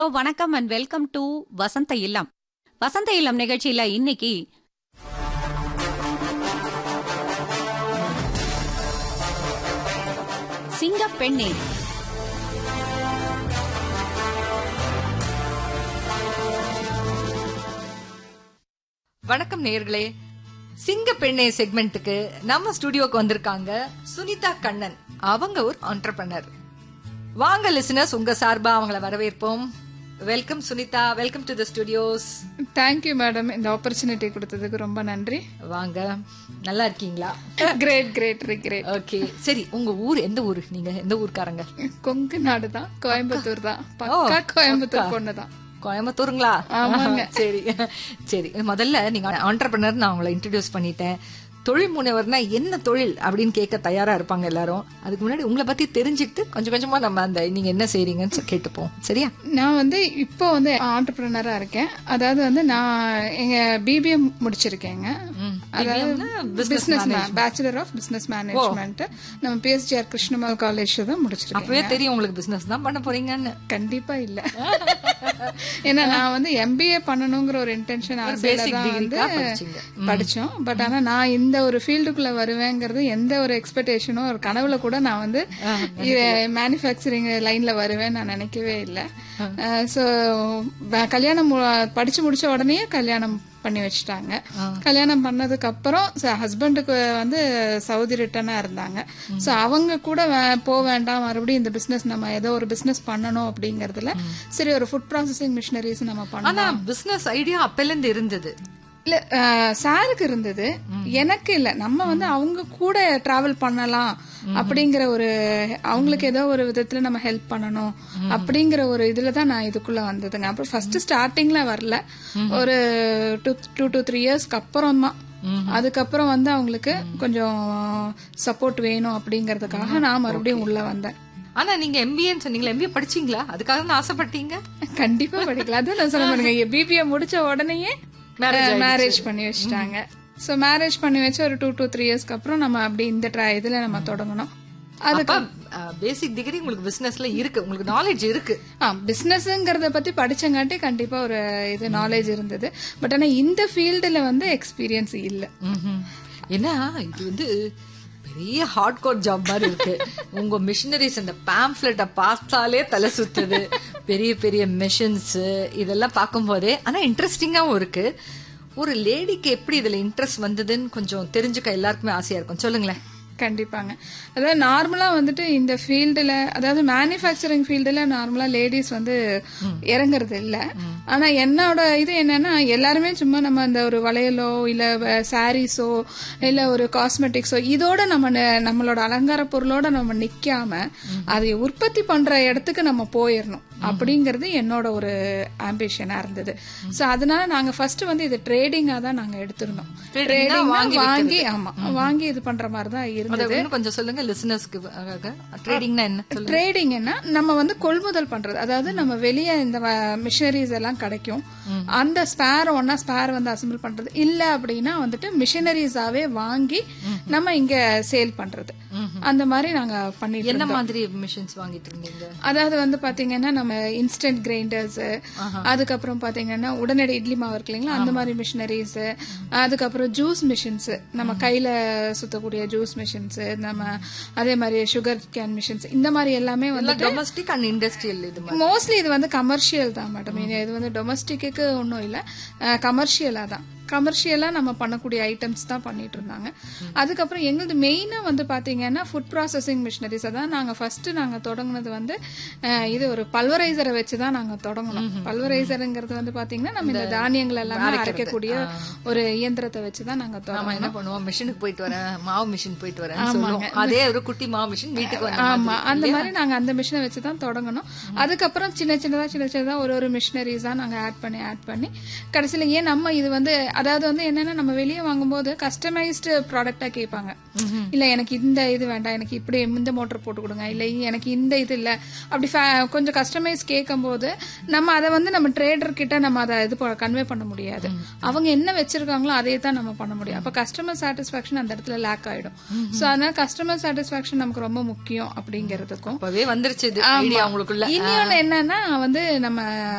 ஓ, வணக்கம் and welcome to வசந்த இல்லம் வசந்த இல்லம் நிகழ்ச்சியில இன்னைக்கு சிங்க பெண்ணே வணக்கம் நேயர்களே சிங்க பெண்ணே செக்மெண்ட்டுக்கு நம்ம ஸ்டுடியோக்கு வந்திருக்காங்க சுனிதா கண்ணன் அவங்க ஒரு ஆண்டர்பனர் வாங்க லிசனர்ஸ் உங்க சார்பா அவங்கள வரவேற்போம் welcome Sunitha welcome to the studios thank you madam இந்த ஆப்பர்ச்சுனிட்டி கொடுத்ததுக்கு ரொம்ப நன்றி வாங்க நல்லா இருக்கீங்களா கிரேட் கிரேட் கிரேட் ஓகே சரி உங்க ஊர் எந்த ஊர் நீங்க எந்த ஊர்க்காரங்க கொங்கு நாடு தான் கோயம்புத்தூர் தான் பக்கா கோயம்புத்தூர் பொண்ணு தான் கோயம்புத்தூருங்களா சரி சரி முதல்ல நீங்க ஆண்டர்பனர் நான் உங்களை இன்ட்ரடியூஸ் பண்ணிட்டேன் தொழில் முனைவர்னா என்ன தொழில் அப்படின்னு கேட்க தயாரா இருப்பாங்க எல்லாரும் அதுக்கு முன்னாடி உங்களை பத்தி தெரிஞ்சுக்கிட்டு கொஞ்சம் கொஞ்சமா நம்ம அந்த நீங்க என்ன செய்றீங்கன்னு சொ- கேட்டுப்போம் சரியா நான் வந்து இப்போ வந்து ஆண்டர்பிரினரா இருக்கேன் அதாவது வந்து நான் எங்க பிபிஎம் முடிச்சிருக்கேங்க அதாவது business bachelor of business management நம்ம பிஎஸ்ஜிஆர் கிருஷ்ணமால் காலேஜ் தான் முடிச்சிருக்கேன் அப்பவே தெரியும் உங்களுக்கு பிசினஸ் தான் பண்ண போறீங்கன்னு கண்டிப்பா இல்ல ஏன்னா நான் வந்து எம்பிஏ பண்ணணுங்கிற ஒரு இன்டென்ஷன் ஆசையில basic தான் வந்து degree-க்கா படிச்சீங்க. படிச்சோம் பட் ஆனா நான் இந்த ஒரு ஃபீல்டுக்குள்ள வருவேங்கிறது எந்த ஒரு எக்ஸ்பெக்டேஷனும் ஒரு கனவுல கூட நான் வந்து மேனுஃபேக்சரிங் லைன்ல வருவேன் நான் நினைக்கவே இல்லை ஸோ கல்யாணம் மு- படிச்சு முடிச்ச உடனே கல்யாணம் பண்ணி வச்சுட்டாங்க கல்யாணம் பண்ணதுக்கு அப்புறம் ஹஸ்பண்டுக்கு வந்து சவுதி ரிட்டர்னா இருந்தாங்க ஸோ அவங்க கூட வே- போக வேண்டாம் மறுபடியும் இந்த பிசினஸ் நம்ம ஏதோ ஒரு பிசினஸ் பண்ணணும் அப்படிங்கறதுல சரி ஒரு ஃபுட் ப்ராசஸிங் மிஷினரிஸ் நம்ம பண்ணலாம் ஆனா பிசினஸ் ஐடியா அப்பல இருந்து இருந்தது இல்ல அஹ், சாருக்கு இருந்தது எனக்கு இல்ல நம்ம வந்து அவங்க கூட டிராவல் பண்ணலாம் அப்படிங்கிற ஒரு அவங்களுக்கு ஏதோ ஒரு விதத்துல நம்ம ஹெல்ப் பண்ணணும் அப்படிங்கிற ஒரு இதுல தான் நான் இதுக்குள்ள வந்ததுங்க அப்புறம் ஃபர்ஸ்ட் ஸ்டார்டிங்ல வரல ஒரு டூ டூ டு த்ரீ இயர்ஸ்க்கு அப்புறம் தான் அதுக்கப்புறம் வந்து அவங்களுக்கு கொஞ்சம் சப்போர்ட் வேணும் அப்படிங்கறதுக்காக நான் மறுபடியும் உள்ள வந்தேன் ஆனா நீங்க எம்பிஏன்னு சொன்னீங்களா எம்பிஏ படிச்சீங்களா அதுக்காக தான் ஆசைப்பட்டீங்க கண்டிப்பா படிக்கல அதான் நான் சொல்ல பாருங்க பிபிஏ முடிச்ச உடனேயே மேரேஜ் பண்ணி வச்சுட்டாங்க சோ மேரேஜ் பண்ணி வச்சு ஒரு டூ டூ த்ரீ இயர்ஸ்க்கு அப்புறம் நம்ம அப்படி இந்த ட்ரை இதுல நம்ம தொடங்கணும் அதுக்கு பேசிக் டிகிரி உங்களுக்கு பிசினஸ்ல இருக்கு உங்களுக்கு நாலேஜ் இருக்கு ஆ பிசினஸ்ங்கிறத பத்தி படிச்சங்காட்டி கண்டிப்பா ஒரு இது நாலேஜ் இருந்தது பட் ஆனா இந்த ஃபீல்டுல வந்து எக்ஸ்பீரியன்ஸ் இல்ல ஏன்னா இது வந்து பெரிய ஹார்ட் கோட் ஜாப் மாதிரி இருக்கு உங்க மிஷினரிஸ் அந்த பேம்ப்ளெட்டை பார்த்தாலே தலை சுத்துது பெரிய பெரிய மிஷின்ஸ் இதெல்லாம் பார்க்கும்போதே ஆனா இன்ட்ரெஸ்டிங்காவும் இருக்கு ஒரு லேடிக்கு எப்படி இதுல இன்ட்ரெஸ்ட் வந்ததுன்னு கொஞ்சம் தெரிஞ்சுக்க எல்லாருக்குமே ஆசையா இருக்கும் சொல்லுங்களேன் கண்டிப்பாங்க அதாவது நார்மலா வந்துட்டு இந்த ஃபீல்டுல அதாவது மேனுஃபேக்சரிங் ஃபீல்டுல நார்மலா லேடிஸ் வந்து இறங்குறது இல்ல ஆனா என்னோட இது என்னன்னா எல்லாருமே சும்மா நம்ம அந்த ஒரு வளையலோ இல்ல சாரீஸோ இல்ல ஒரு காஸ்மெட்டிக்ஸோ இதோட நம்ம ந- நம்மளோட அலங்கார பொருளோட நம்ம நிக்காம அதை உற்பத்தி பண்ற இடத்துக்கு நம்ம போயிடணும் அப்படிங்கிறது என்னோட ஒரு ஆம்பிஷனா இருந்தது சோ அதனால நாங்க ஃபர்ஸ்ட் வந்து இது ட்ரேடிங்கா தான் நாங்க எடுத்திருந்தோம் Trading-னா ட்ரேடிங் வாங்கி வாங்கி ஆமா வாங்கி இது பண்ற மாதிரி தான் அதை இருந்தது இன்னும் கொஞ்சம் சொல்லுங்க லிசனர்ஸ்க்கு ட்ரேடிங்னா என்ன சொல்லுங்க ட்ரேடிங்னா நம்ம வந்து கொள்முதல் பண்றது அதாவது நம்ம வெளியே இந்த மிஷினரிஸ் எல்லாம் கிடைக்கும் அந்த ஸ்பேர் ஒன்னா ஸ்பேர் வந்து அசம்பிள் பண்றது இல்ல அப்படின்னா வந்துட்டு மிஷினரிஸாவே வாங்கி நம்ம இங்க சேல் பண்றது அந்த மாதிரி நாங்க பண்ணிட்டு என்ன மாதிரி மிஷின்ஸ் வாங்கிட்டு இருந்தீங்க அதாவது வந்து பாத்தீங்கன்னா நம்ம இன்ஸ்டன்ட் கிரைண்டர்ஸ் அதுக்கப்புறம் பாத்தீங்கன்னா உடனடி இட்லி மாவு இருக்கு இல்லைங்களா அந்த மாதிரி மிஷினரிஸ் அதுக்கப்புறம் ஜூஸ் மிஷின்ஸ் நம்ம கையில சுத்தக்கூடிய ஜூஸ் மிஷின்ஸ் நம்ம அதே மாதிரி சுகர் கேன் மிஷின்ஸ் இந்த மாதிரி எல்லாமே வந்து டொமஸ்டிக் அண்ட் இண்டஸ்ட்ரியல் இது மாதிரி மோஸ்ட்லி இது வந்து கமர்ஷியல் தான் மேடம் இது வந்து டொமஸ்டிக்கு ஒன்றும் இல்லை கமர்ஷியலா தான் கமர்ஷியலா நம்ம பண்ணக்கூடிய ஐட்டம்ஸ் தான் பண்ணிட்டு இருந்தாங்க அதுக்கப்புறம் எங்களது மெயினா வந்து பாத்தீங்கன்னா ஃபுட் ப்ராசஸிங் மிஷினரிஸ் அதான் நாங்க ஃபர்ஸ்ட் நாங்க தொடங்குனது வந்து அஹ், இது ஒரு பல்வரைசரை வச்சு தான் நாங்க தொடங்கணும் பல்வரைசருங்கிறது வந்து பாத்தீங்கன்னா நம்ம இந்த தானியங்கள் எல்லாமே அரைக்கக்கூடிய ஒரு இயந்திரத்தை வச்சு தான் நாங்க தொடங்கணும் நாம என்ன பண்ணுவோம் மிஷினுக்கு போயிட்டு வரேன் மாவு மிஷின் போயிட்டு வரேன் சொல்லுவோம் அதே ஒரு குட்டி மாவு மிஷின் வீட்டுக்கு வந்த ஆமா மாதிரி. அந்த மாதிரி நாங்க அந்த மிஷினை வச்சு தான் தொடங்கணும் அதுக்கப்புறம் சின்ன சின்னதா சின்ன சின்னதா ஒரு ஒரு மிஷினரிஸா நாங்க ஆட் பண்ணி ஆட் பண்ணி கடைசியில ஏன் நம்ம இது வந்து அதாவது வந்து என்னன்னா நம்ம வெளியே வாங்கும்போது கஸ்டமைஸ்டு ப்ராடக்டா கேட்பாங்க இல்ல எனக்கு இந்த இது வேண்டாம் எனக்கு இப்படி இந்த மோட்டர் போட்டு கொடுங்க இல்ல எனக்கு இந்த இது இல்ல அப்படி fa- கொஞ்சம் கஸ்டமைஸ் கேட்கும்போது நம்ம அதை வந்து நம்ம ட்ரேடர் கிட்ட நம்ம அதை இது கன்வே பண்ண முடியாது அவங்க என்ன வச்சிருக்காங்களோ அதே தான் நம்ம பண்ண முடியும் அப்ப கஸ்டமர் சாட்டிஸ்பாக்சன் அந்த இடத்துல லேக் ஆயிடும் சோ அதனால கஸ்டமர் சாட்டிஸ்பாக்சன் நமக்கு ரொம்ப முக்கியம் அப்படிங்கிறதுக்கும் அப்பவே வந்துருச்சு இது ஐடியா உங்களுக்குள்ள இன்னொன்னு என்னன்னா வந்து நம்ம